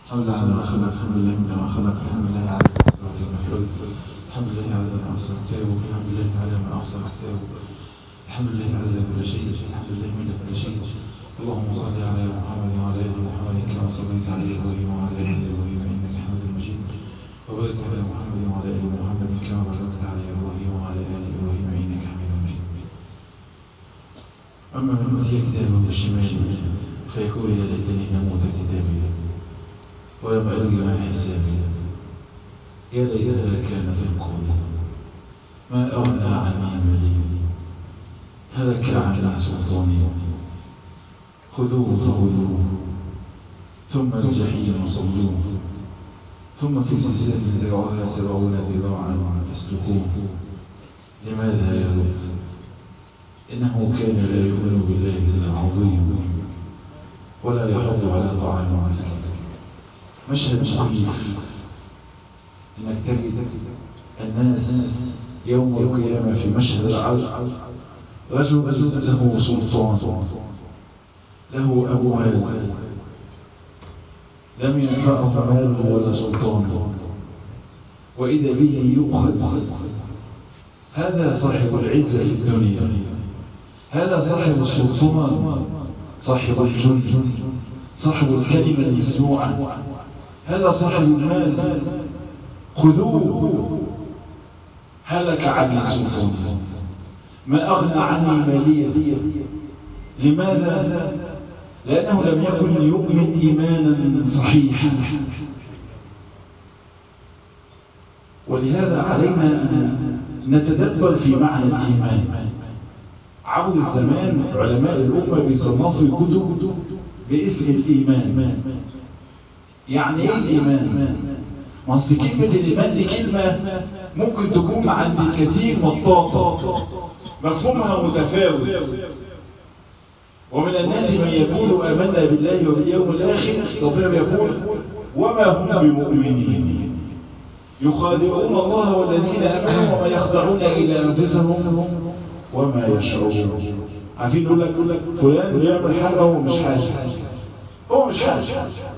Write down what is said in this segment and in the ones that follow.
الحمد لله على ما خلق الحمد لله من ما خلق الحمد لله على ما أحسن ما خلق الحمد لله على ما أحسن كتابه الحمد لله على ما أحسن كتابه الحمد لله على كل شيء الحمد لله من كل شيء اللهم صل على محمد وعلى آل محمد كما صليت على إبراهيم وعلى آل إبراهيم إنك حميد مجيد وبارك على محمد وعلى آل محمد كما باركت على إبراهيم وعلى آل إبراهيم إنك حميد مجيد أما من أوتي كتابه بالشمال فيقول يا ليتني نموت كتابي ولم أدري ما حسابي يا ليتها كانت القوم ما أغنى عني مالي هلك عني سلطاني خذوه فخذوه ثم الجحيم صلوه ثم في سلسلة ذراعها سبعون ذراعا فاسلكوه لماذا يا رب إنه كان لا يؤمن بالله العظيم ولا يحض على طعام المسكين مشهد مخيف انك تجد الناس يوم القيامة في مشهد العرض رجل له سلطان له أموال لم ينفعه ماله ولا سلطانه وإذا به يؤخذ هذا صاحب العزة في الدنيا هذا صاحب السلطان صاحب الجند صاحب الكلمة المسموعة هذا صاحب المال خذوه هلك عني سلطاني ما أغنى عني مالية لماذا؟ لأنه لم يكن يؤمن إيمانا صحيحا ولهذا علينا أن نتدبر في معنى الإيمان عبر الزمان علماء الأمة بيصنفوا الكتب باسم الإيمان يعني ايه الايمان اصل كلمة الايمان دي كلمة ممكن تكون عند الكثير مطاطة مفهومها متفاوت ومن الناس من يقول امنا بالله وباليوم الاخر ربنا يقول وما هم بمؤمنين يخادعون الله والذين امنوا وما يخدعون الا انفسهم وما يشعرون عارفين يقول لك فلان بيعمل حاجه هو مش حاسس هو مش حاسس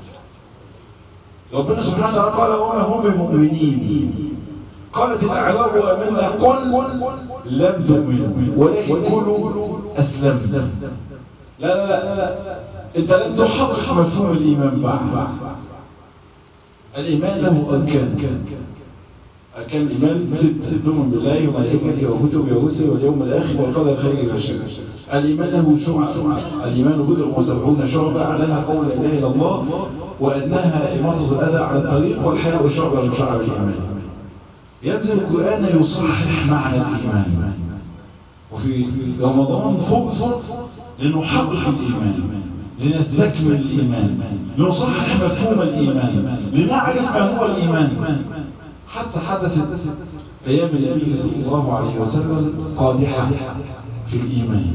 ربنا سبحانه وتعالى قال وما هم بمؤمنين قالت الاعراب امنا قل لم تؤمنوا ولكن قولوا اسلمنا لا لا لا لا انت لم تحقق مفهوم الايمان بعد الايمان له اركان أركان الإيمان ست تؤمن بالله وملائكته وكتبه ورسله واليوم الآخر والقدر خير وشر الإيمان له شعب الإيمان بضع وسبعون شعبة عليها قول لا إله إلا الله وأنها إماطة الأذى على الطريق والحياء شعبة من شعب الإيمان ينزل القرآن يصحح معنى الإيمان وفي رمضان فرصة لنحقق الإيمان لنستكمل الإيمان لنصحح مفهوم الإيمان لنعرف ما هو الإيمان حتى حدثت أيام النبي صلى الله عليه وسلم قادحة في الإيمان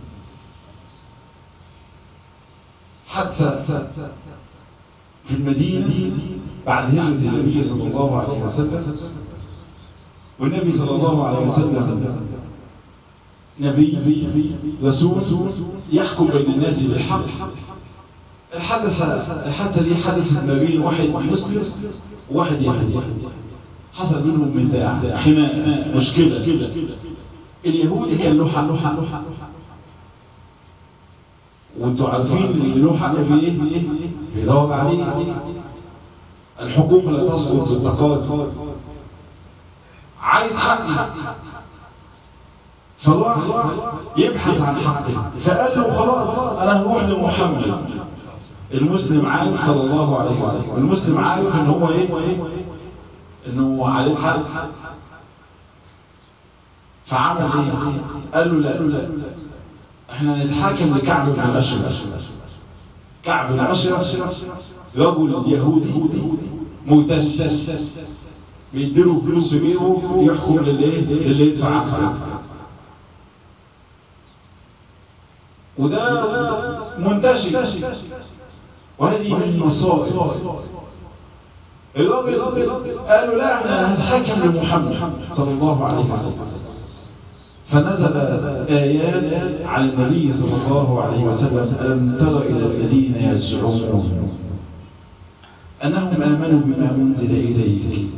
حتى في المدينة بعد هجرة النبي صلى الله عليه وسلم والنبي صلى الله عليه وسلم نبي رسول يحكم بين الناس بالحق الحدث الحادثة دي حدثت ما بين واحد مسلم وواحد يهودي حصل بينهم نزاع خناق مشكلة اليهودي كان له حق له حق وانتوا عارفين اللي له حق في ايه بيدور عليه الحكومة لا تسقط بالتقاضي عايز حق فراح يبحث عن حقه فقال له خلاص انا هروح لمحمد المسلم عارف صلى الله عليه وسلم المسلم عارف ان هو ايه انه عليه حق فعمل ايه قال له لا لا احنا نتحاكم لكعب بن الاشرف كعب بن الاشرف رجل يهودي مرتش بيديله فلوس في جيبه يحكم للايه للي يدفع عنه وده منتشر وهذه من المصائب الراجل قالوا لا احنا هنتحكم لمحمد صلى الله عليه وسلم فنزل آيات على النبي صلى الله عليه وسلم ألم تر إلى الذين يزعمون أنهم آمنوا بما أنزل إليك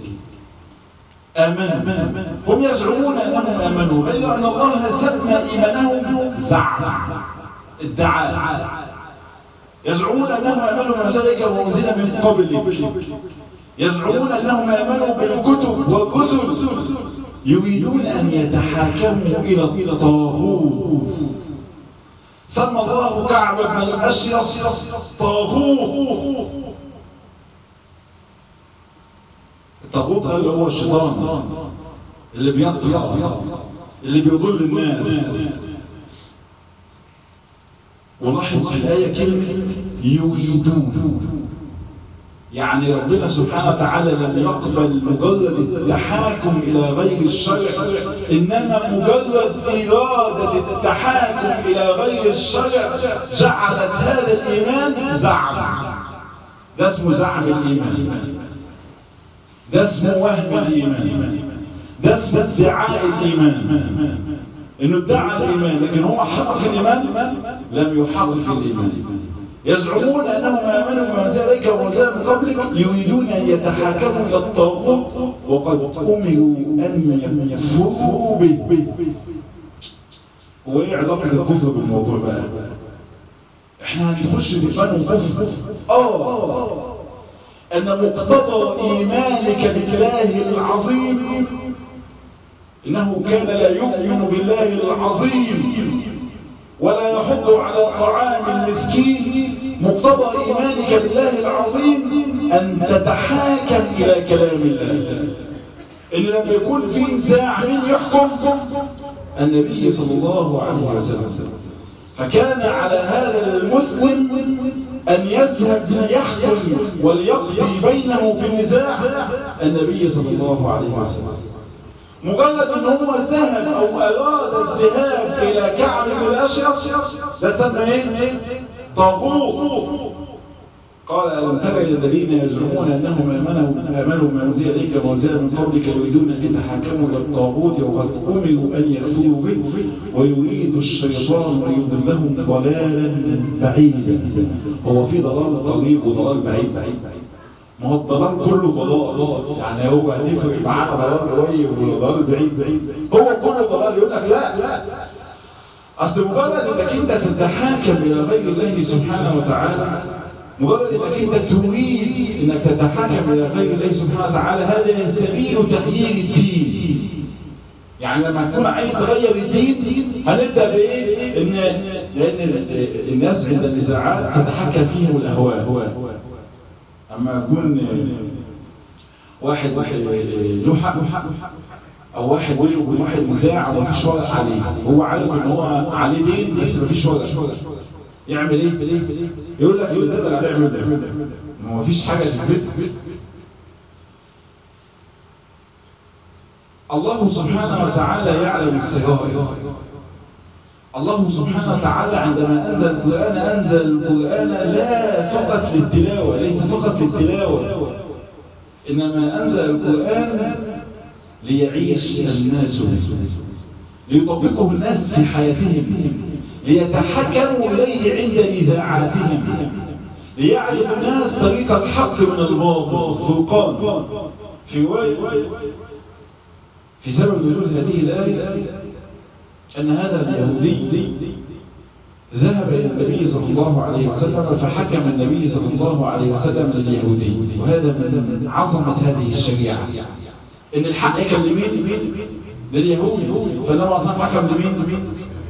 آمنوا هم يزعمون أنهم آمنوا غير أن الله سمى إيمانهم زعم ادعاء يزعمون أنهم آمنوا بما أنزل وأنزل من قبلك يزعمون أنهم آمنوا بالكتب والرسل يريدون أن يتحاكموا إلى الطاغوت سمى الله كعب بن الأشرف طاغوت الطاغوت ده اللي هو الشيطان اللي بيطغى اللي بيضل الناس ولاحظ في الآية كلمة يريدون يعني ربنا سبحانه وتعالى لم يقبل مجرد التحاكم إلى غير الشرع إنما مجرد إرادة التحاكم إلى غير الشرع جعلت هذا الإيمان زعم ده اسمه زعم الإيمان ده اسمه وهم الإيمان ده اسمه ادعاء الإيمان إنه ادعى الإيمان لكن هو حقق الإيمان لم يحقق الإيمان يزعمون أنهم آمنوا بما أنزل إليك وأنزل من قبلك يريدون أن يتحاكموا إلى الطاغوت وقد أمروا أن يكفروا به هو إيه علاقة الكفر بالموضوع بقى؟ إحنا هنخش في فن كفر آه أن مقتضى إيمانك بالله العظيم إنه كان لا يؤمن بالله العظيم ولا يحض على طعام المسكين مقتضى إيمانك بالله العظيم أن تتحاكم إلى كلام الله إن لما يكون في نزاع من يحكم النبي صلى الله عليه وسلم فكان على هذا المسلم أن يذهب ليحكم وليقضي بينه في النزاع النبي صلى الله عليه وسلم مجرد ان هو ذهب او اراد الذهاب الى كعب بن الاشرف ده سمى ايه طاغوت قال ألم تر إلى الذين يزعمون أنهم آمنوا آمنوا ما أنزل إليك وأنزل من قبلك يريدون أن يتحاكموا إلى الطاغوت وقد أمروا أن يكفروا به ويريد الشيطان أن يضلهم ضلالا بعيدا هو في ضلال قريب وضلال بعيد بعيد بعيد ما هو الضلال كله ضلال يعني هو هتفرق معانا ضلال قريب وضلال بعيد بعيد هو كله ضلال يقول لك لا لا اصل مجرد انك انت تتحاكم الى غير الله سبحانه وتعالى مجرد انك انت تريد انك تتحاكم الى غير الله سبحانه وتعالى هذا سبيل تغيير الدين يعني لما هتكون عايز تغير الدين هنبدا بايه ان لان الناس عند النزاعات تتحكم فيهم الاهواء اما يكون واحد واحد له حق او واحد بينه وبين واحد نزاع ومفيش ورق عليه هو عارف ان هو عليه دين بس مفيش ورق يعمل ايه يقول لك يقول لك اعمل ما هو مفيش حاجه تثبت الله سبحانه وتعالى يعلم السرائر الله سبحانه وتعالى عندما أنزل القرآن أنزل القرآن لا فقط للتلاوة ليس فقط للتلاوة إنما أنزل القرآن ليعيش الناس ليطبقه الناس في حياتهم ليتحكموا إليه عند نزاعاتهم ليعرف الناس طريق الحق من الباطل فرقان في واي في سبب نزول هذه الآية أن هذا اليهودي ذهب إلى النبي صلى الله عليه وسلم فحكم النبي صلى الله عليه وسلم لليهودي وهذا من عظمة هذه الشريعة إن الحق كان لمين؟ لليهود فلما أصلا حكم لمين؟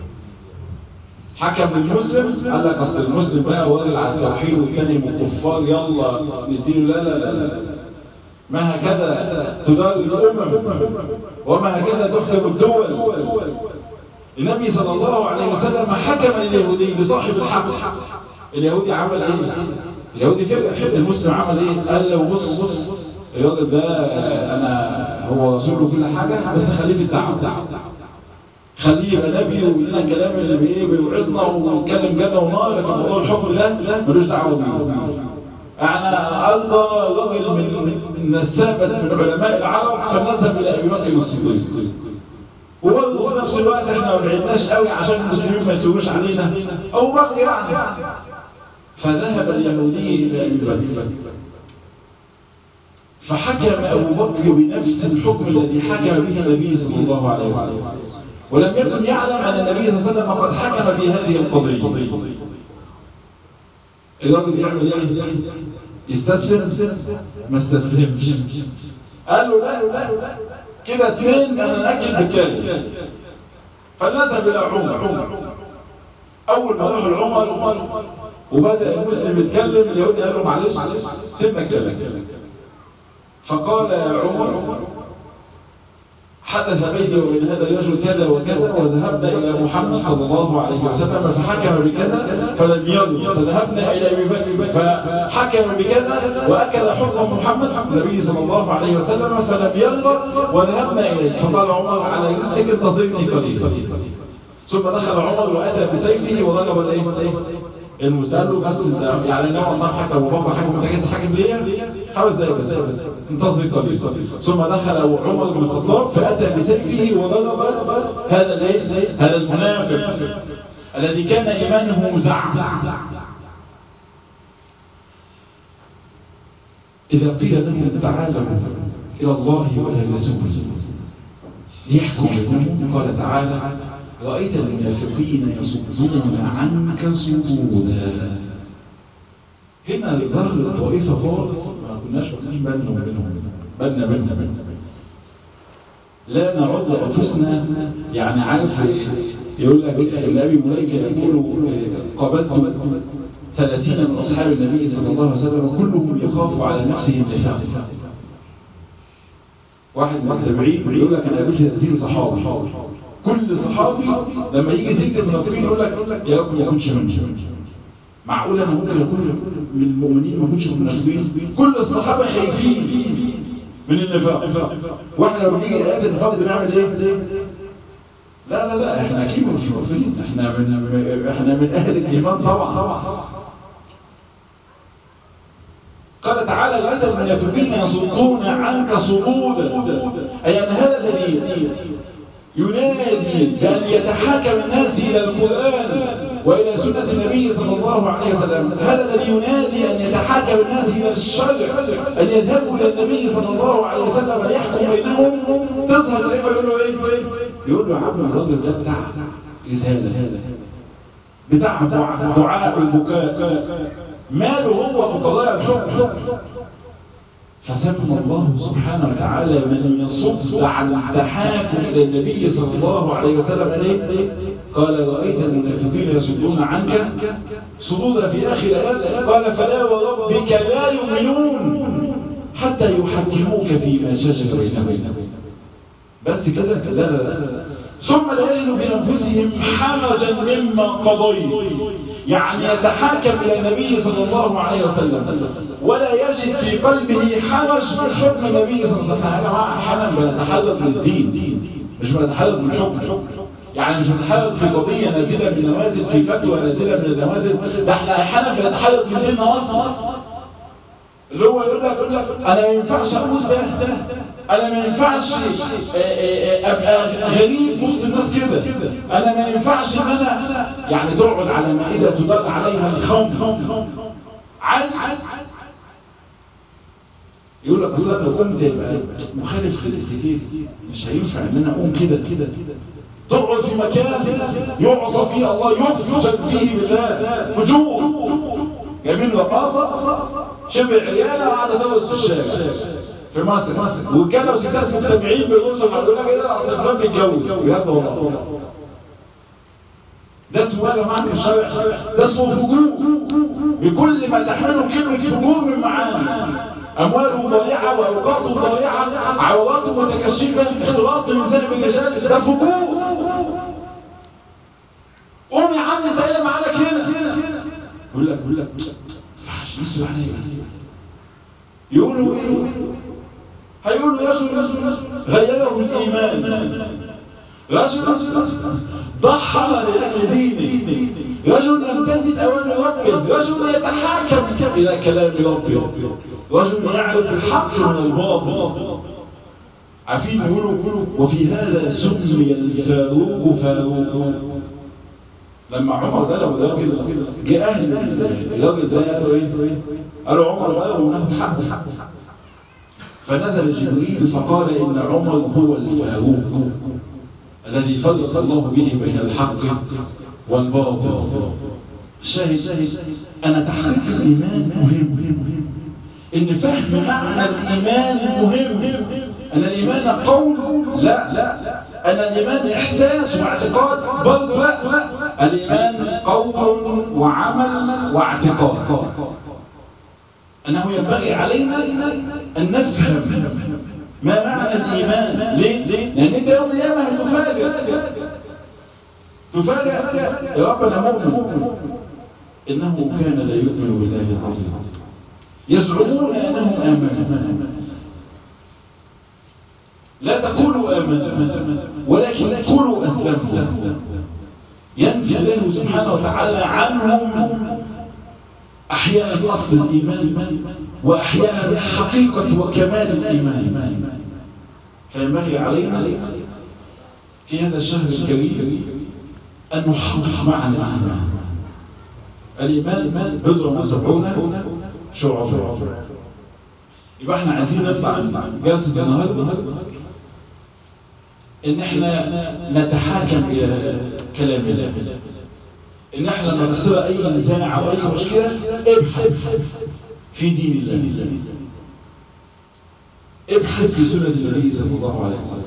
حكم للمسلم قال لك أصل المسلم بقى وارد على التوحيد والتاني من الكفار يلا نديله لا لا لا لا ما هكذا تدار الأمم وما هكذا تحكم الدول النبي صلى الله عليه وسلم حكم اليهودي لصاحب الحق اليهودي عمل ايه اليهودي فرح المسلم عمل ايه قال له بص بص الراجل ده انا هو رسول وكل حاجه بس خليه في الدعوه خليه يبقى نبي ويقول لنا الكلام اللي بايه بيوعظنا ونتكلم جنه ونار لكن موضوع الحكم ده ملوش دعوه بيه انا ارضى راجل من من نسابه من علماء العرب فنذهب الى ابي بكر الصديق وبرضه في نفس الوقت احنا ما بعدناش قوي عشان المسلمين ما يسوروش علينا او بقى يعني فذهب اليهودي الى ابي بكر فحكم أبو بكر بنفس الحكم الذي حكم به النبي صلى الله عليه وسلم ولم يكن يعلم أن النبي صلى الله عليه وسلم قد حكم في هذه القضية الراجل يعمل ايه؟ يستسلم ما استسلمش قال له لا لا كده اثنين انا نكد بالكلمه فنذهب الى عمر اول ما راح لعمر وبدا المسلم يتكلم اليهودي قال له معلش سيبنا كلام فقال يا عمر حدث بيني وبين هذا الرجل كذا وكذا وذهبنا إلى محمد صلى الله عليه وسلم فحكم بكذا فلم يرضى فذهبنا إلى أبي بكر فحكم بكذا وأكد حكم محمد النبي صلى الله عليه وسلم فلم يرضى وذهبنا إليه فقال عمر على رزقك انتظرني قليلا ثم دخل عمر وأتى بسيفه وضرب الايه المسأل له بس انت يعني النبي اصلا حكم ابو بكر حكم انت جيت تحكم ليا خمس دقايق بس انتظر قليل ثم دخل عمر بن الخطاب فاتى بسيفه وضرب هذا الايه هذا المنافق الذي كان ايمانه مزعزع اذا قيل لهم تعالوا الى الله والى الرسول ليحكم بينهم قال تعالى رأيت المنافقين يصدون عنك صدودا هنا ظهر طائفة خالص ما كناش واخدين بالنا منهم بالنا بالنا بالنا لا نعد أنفسنا يعني عارف يقول لك النبي ملائكة يقول قابلت ثلاثين من أصحاب النبي صلى الله عليه وسلم كلهم يخاف على نفسه النفاق واحد من التابعين يقول لك أنا قابلت 30 صحابي كل صحابي لما يجي سكة المنافقين يقول لك يا رب ما يكونش منهم معقول انا ممكن اكون من المؤمنين ما اكونش من المنافقين كل الصحابه خايفين من النفاق واحنا لما نيجي ايات النفاق بنعمل ايه لا لا لا احنا اكيد مش منافقين احنا من احنا من اهل الايمان طبعا قال تعالى لعد المنافقين يصدون عنك صدودا اي ان هذا الذي ينادي بأن يتحاكم الناس إلى القرآن وإلى سنة النبي صلى الله عليه وسلم هذا الذي ينادي أن يتحاكم الناس إلى الشرع أن يذهبوا إلى النبي صلى الله عليه وسلم ليحكم بينهم تظهر كيف يقول له إيه يقول له يا عم الراجل ده بتاع إزالة بتاع دعاء البكاء ماله هو بقضايا الحكم فسمى الله سبحانه وتعالى من يصد عن التحاكم إلى النبي صلى الله عليه وسلم عليه قال رأيت المنافقين يصدون عنك صدودا في آخر الآيات قال فلا وربك لا يؤمنون حتى يحكموك فيما شجر بينهم بس كده لا لا لا ثم لا يجد في أنفسهم حرجا مما قضيت يعني يتحاكم إلى النبي صلى الله عليه وسلم ولا يجد في قلبه حرج من حكم النبي صلى الله عليه وسلم يا جماعه احيانا بنتحرك من الدين مش بنتحرك من الحكم يعني مش بنتحرك في قضيه نازله من نوازل في فتوى نازله من النوازل ده احنا احيانا بنتحرك من ديننا اصلا اللي هو يقول لك انا ما ينفعش اقول ده انا ما ينفعش ابقى غريب في وسط الناس كده انا ما ينفعش ان انا يعني تقعد على مائده تدار عليها الخمر عادي يقول لك اصلا لو قمت يبقى مخالف للاتجاه مش هينفع ان انا اقوم كده كده تقعد في مكان يعصى فيه الله يفجر فيه بالله فجور جايبين رقاصه شبه عياله قاعده تدرس في الشارع في مصر وكانوا ستات مجتمعين بيقولوا هقول لك ايه اصل فلان بيتجوز بجد والله ده اسمه يا جماعه الشارع ده اسمه فجور بكل ما تحمله كلمه فجور من معاني أمواله ضائعة وأوقاته ضائعة عورات متكشفة اختلاط النساء بالرجال ده فجور قوم يا عم انت ايه اللي معاك هنا يقول لك يقول لك يسوى عليا يقولوا ايه هيقولوا يسوى غيره الايمان رجل ضحى لأجل دينه رجل لم تزد أوامر ربه رجل يتحاكم إلى كلام ربه رجل يعرف الحق من الباطل عارفين يقولوا وفي هذا سمي الفاروق فاروق لما عمر ده لو الراجل جه اهل الراجل ده قالوا ايه؟ قالوا عمر ده وناخد حقه فنزل جبريل فقال إن عمر هو الفاروق الذي فرق الله به بين الحق والباطل الشاهد أنا تحقيق الإيمان مهم إن فهم معنى الإيمان مهم أن الإيمان قول لا لا أن الإيمان إحساس واعتقاد برضه لا لا الإيمان قول وعمل واعتقاد أنه ينبغي علينا أن نفهم ما معنى الإيمان ليه؟ لأن أنت يوم القيامة هتفاجئ تفاجئ يا رب أنا مؤمن إنه كان لا يؤمن بالله العظيم يزعمون أنهم آمنوا لا تقولوا آمنا ولكن قولوا أسلمنا ينفي الله سبحانه وتعالى عنهم أحيانا أصل الإيمان وأحيانا حقيقة وكمال الإيمان فينبغي علينا في هذا الشهر الكريم أن نحقق معنى الإيمان الإيمان بضع وسبعون شعبا يبقى احنا عايزين نطلع جلسة النهارده ان احنا نتحاكم الى كلام الله ان احنا لما تحصل اي نزاع او اي مشكلة ابحث في دين الله ابحث في سنة النبي صلى الله عليه وسلم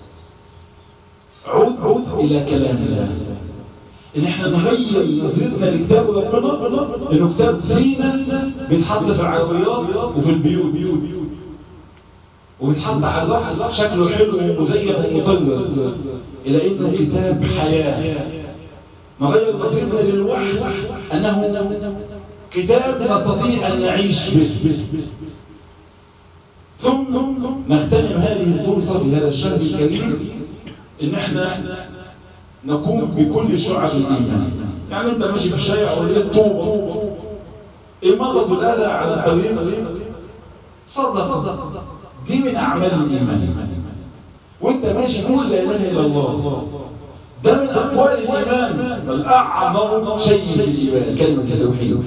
عود عود الى كلام الله ان احنا نغير نظرتنا لكتاب ربنا انه كتاب زينة بيتحط في العربيات وفي البيوت وبيتحط على الرف شكله حلو ومزين ومطرز الى انه كتاب حياة نغير نظرتنا للوحي انه كتاب نستطيع ان نعيش به ثم نغتنم هذه الفرصة في هذا الشهر الكريم ان احنا نقوم بكل شعب الإيمان يعني أنت ماشي في الشارع ولقيت طوبة إمارة الأذى على الطريق صدق دي من أعمال الإيمان وأنت ماشي تقول لا إله إلا الله ده من أقوال الإيمان بل أعظم شيء في الإيمان كلمة التوحيد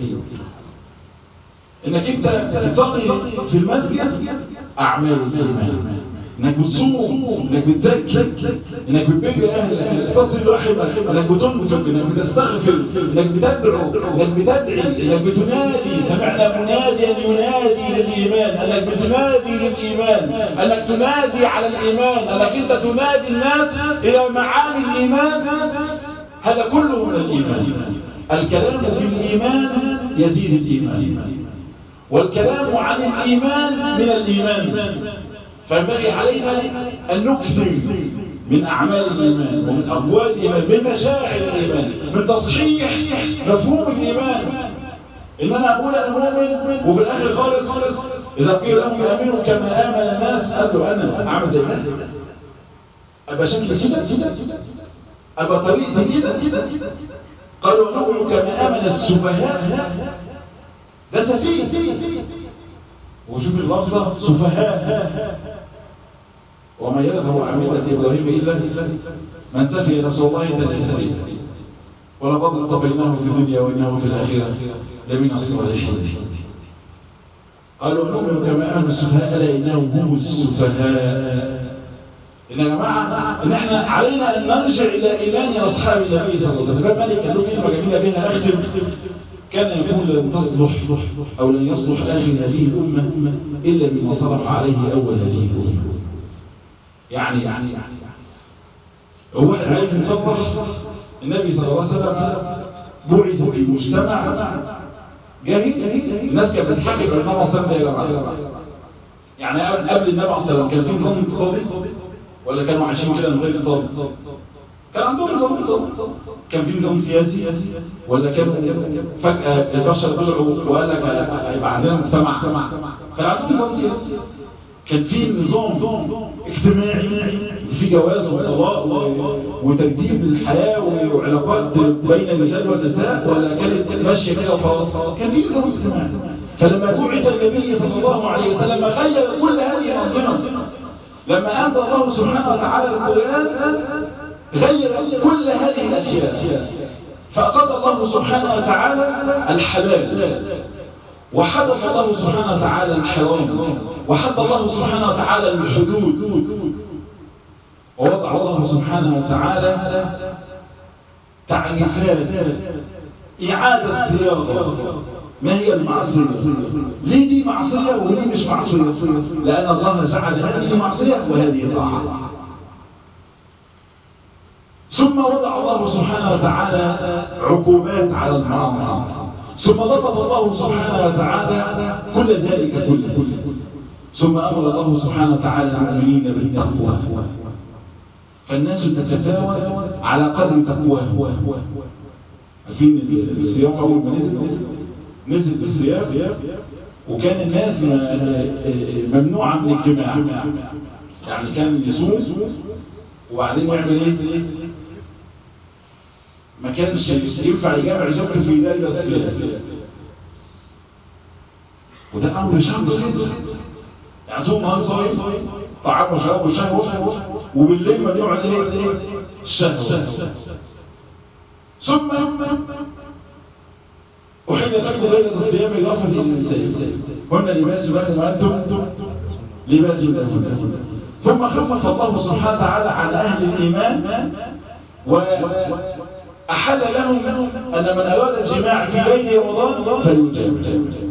إنك أنت تصلي في المسجد أعمال الإيمان انك بتصوم انك بتزكي انك بتبر اهلك انك تصل رحمك انك بتنفق انك بتستغفر انك بتدعو انك بتدعي انك بتنادي سمعنا مناديا ينادي للايمان انك بتنادي للايمان انك تنادي على الايمان انك انت تنادي الناس الى معاني الايمان هذا كله من الايمان الكلام في الايمان يزيد الايمان والكلام عن الايمان من الايمان فينبغي علينا أن نكثر من أعمال الإيمان ومن أقوال الإيمان من مشاعر الإيمان من تصحيح مفهوم الإيمان إن أنا أقول أنا مؤمن وفي الآخر خالص إذا قيل لهم آمنوا كما آمن الناس قال له أنا أعمل زي الناس أبقى شكل كده أبقى طريقتي كده قالوا نؤمن كما آمن السفهاء ده سفيه وشوف اللفظة سفهاء وما يرغب عن ملة إبراهيم إلا من سفه رسول الله تجسدي ولقد اصطفيناه في الدنيا وإنه في الآخرة لمن الصالحين قالوا نؤمن كما آمن السفهاء ألا إنهم هم السفهاء إن يا جماعة إن إحنا علينا أن نرجع إلى إيمان أصحاب النبي صلى الله عليه وسلم مالك قال له كلمة جميلة بها أختم كان يقول لن تصلح أو لن يصلح آخر هذه الأمة إلا بما صلح عليه أول هذه الأمة يعني يعني يعني هو واحد عايز يصلح النبي صلى الله عليه وسلم بعث في مجتمع جاهل الناس كانت بتحكي النبي صلى الله عليه وسلم يا جماعه يعني قبل النبي صلى الله عليه وسلم كان في نظام اقتصادي ولا كانوا عايشين كده من غير اقتصاد كان عندهم نظام كان في نظام سياسي ولا كانوا فجأة البشر طلعوا وقال لك هيبقى عندنا مجتمع كان عندهم نظام سياسي كان في نظام اجتماعي في جواز وطلاق وترتيب الحياة وعلاقات بين الرجال والنساء ولا كانت ماشية كده وخلاص كان في نظام اجتماعي فلما بعث النبي صلى الله عليه وسلم غير كل هذه الأنظمة لما أنزل الله سبحانه وتعالى القرآن غير كل هذه الأشياء فأقضى الله سبحانه وتعالى الحلال وحد الله سبحانه وتعالى الحرام وحد الله سبحانه وتعالى الحدود ووضع الله سبحانه وتعالى تعريفات إعادة صياغة ما هي المعصية ليه دي معصية ودي مش معصية لأن الله جعل هذه معصية وهذه طاعة ثم وضع الله سبحانه وتعالى عقوبات على المعاصي ثم ضبط الله سبحانه وتعالى كل ذلك كله ثم أمر الله سبحانه وتعالى المؤمنين بالتقوى فالناس تتفاوت على قدر تقواه عارفين الصيام أول ما نزل نزل بالصيام وكان الناس ممنوعة من الجماع يعني كان يصوم وبعدين يعمل ايه ما كانش ينفع يجامع زوجته في ليلة الصيام وده أمر شاق جدا يعني طول النهار صايم طعام وشراب وشهوة وبالليل ممنوع الايه الشهوة ثم أحل لكم ليلة الصيام إضافة للنساء هن لباس لكم وأنتم لباس لكم ثم خفف الله سبحانه وتعالى على أهل الإيمان وأحل لهم أن من أراد الجماع في ليل رمضان فليجامع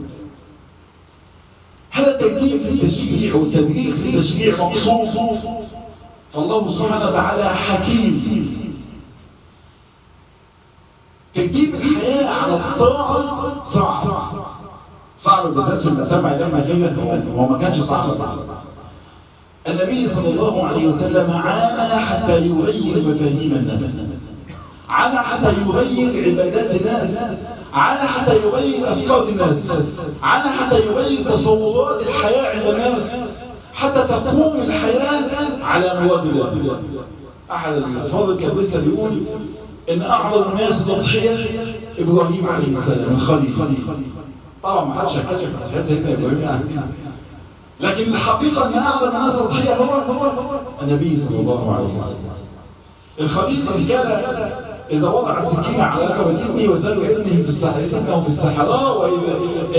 هذا التجديد في التشجيع والتدقيق في التشجيع مقصود فالله سبحانه وتعالى حكيم تجديد الحياة على الطاعة صعب صعب بالذات في المجتمع لما كده هو ما كانش صعب صعب النبي صلى الله عليه وسلم عانى حتى يغير مفاهيم الناس عانى حتى يغير عبادات الناس عانى حتى يغير أفكار الناس عانى حتى يغير تصورات الحياة عند الناس حتى تقوم الحياة على مراد الله أحد الفاضل كان لسه بيقول إن أعظم الناس تضحية إبراهيم عليه السلام الخليل طبعا ما حدش حدش سيدنا إبراهيم يعني لكن الحقيقة أن أعظم الناس تضحية هو هو النبي صلى الله عليه وسلم الخليل كان إذا وضع السكينة على ركبة ابنه وزال ابنه في الصحراء في الصحراء وإذا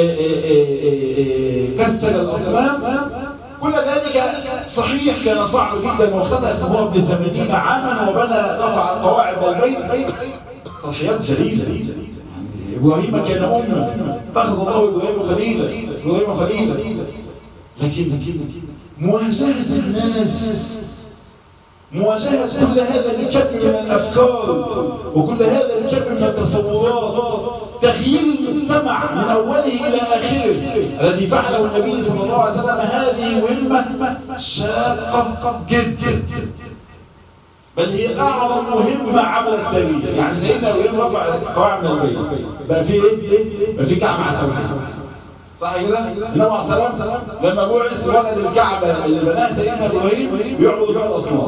كسر الأصنام كل ذلك صحيح كان صعب جدا واختطأ هو ابن 80 عاما وبنى رفع قواعد البيت تضحيات جليلة إبراهيم كان أمة اتخذ الله إبراهيم خليلا إبراهيم خليلا لكن مواجهة الناس مواجهة كل هذا الكم من الأفكار وكل هذا الكم من التصورات تغيير المجتمع من أوله إلى آخره الذي فعله النبي صلى الله عليه وسلم هذه مهمة شاقة جدا بل هي أعظم مهمة عمل التاريخ يعني سيدنا إبراهيم رفع قواعد من البيت بقى في إيه؟ بقى في كعب على التوحيد صح كده؟ النبي عليه الصلاه والسلام لما بعث ولد الكعبه اللي بناها سيدنا ابراهيم بيعبد فيها الاصنام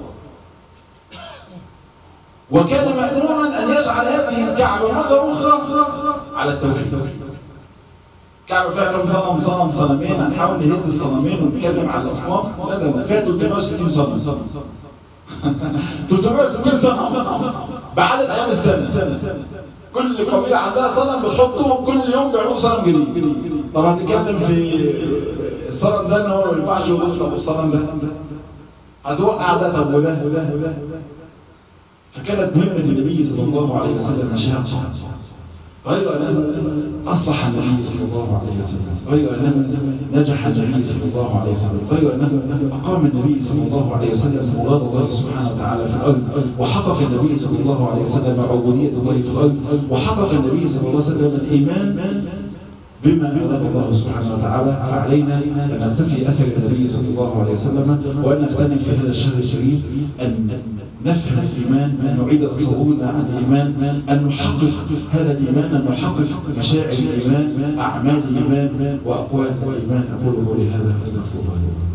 وكان مأمورا أن يجعل هذه الكعبة مرة أخرى على التوحيد كعبة فيها كم صنم صنم صنمين هنحاول نهد الصنمين ونتكلم على الأصنام لا لا فيها 360 صنم 360 صنم بعدد أيام السنة كل قبيلة عندها صنم بتحطه كل يوم بيعملوا صنم جديد طب هتتكلم في الصنم ده ان هو ما ينفعش يبص طب الصنم ده هتوقع ده طب وده وده وده فكانت مهمة النبي صلى الله عليه وسلم شاقة غير أنه أصلح النبي صلى الله عليه وسلم غير أنه نجح النبي صلى الله عليه وسلم غير أنه أقام النبي صلى الله عليه وسلم مراد الله سبحانه وتعالى في الأرض وحقق النبي صلى الله عليه وسلم عبودية الله في الأرض وحقق النبي صلى الله عليه وسلم الإيمان بما أراد الله سبحانه وتعالى فعلينا أن نقتفي أثر النبي صلى الله عليه وسلم وأن نغتنم في هذا الشهر الشريف أن نفهم الإيمان أن نعيد تصورنا عن الإيمان أن نحقق هذا الإيمان أن نحقق مشاعر الإيمان أعمال الإيمان وأقوال الإيمان أقول قولي هذا أستغفر الله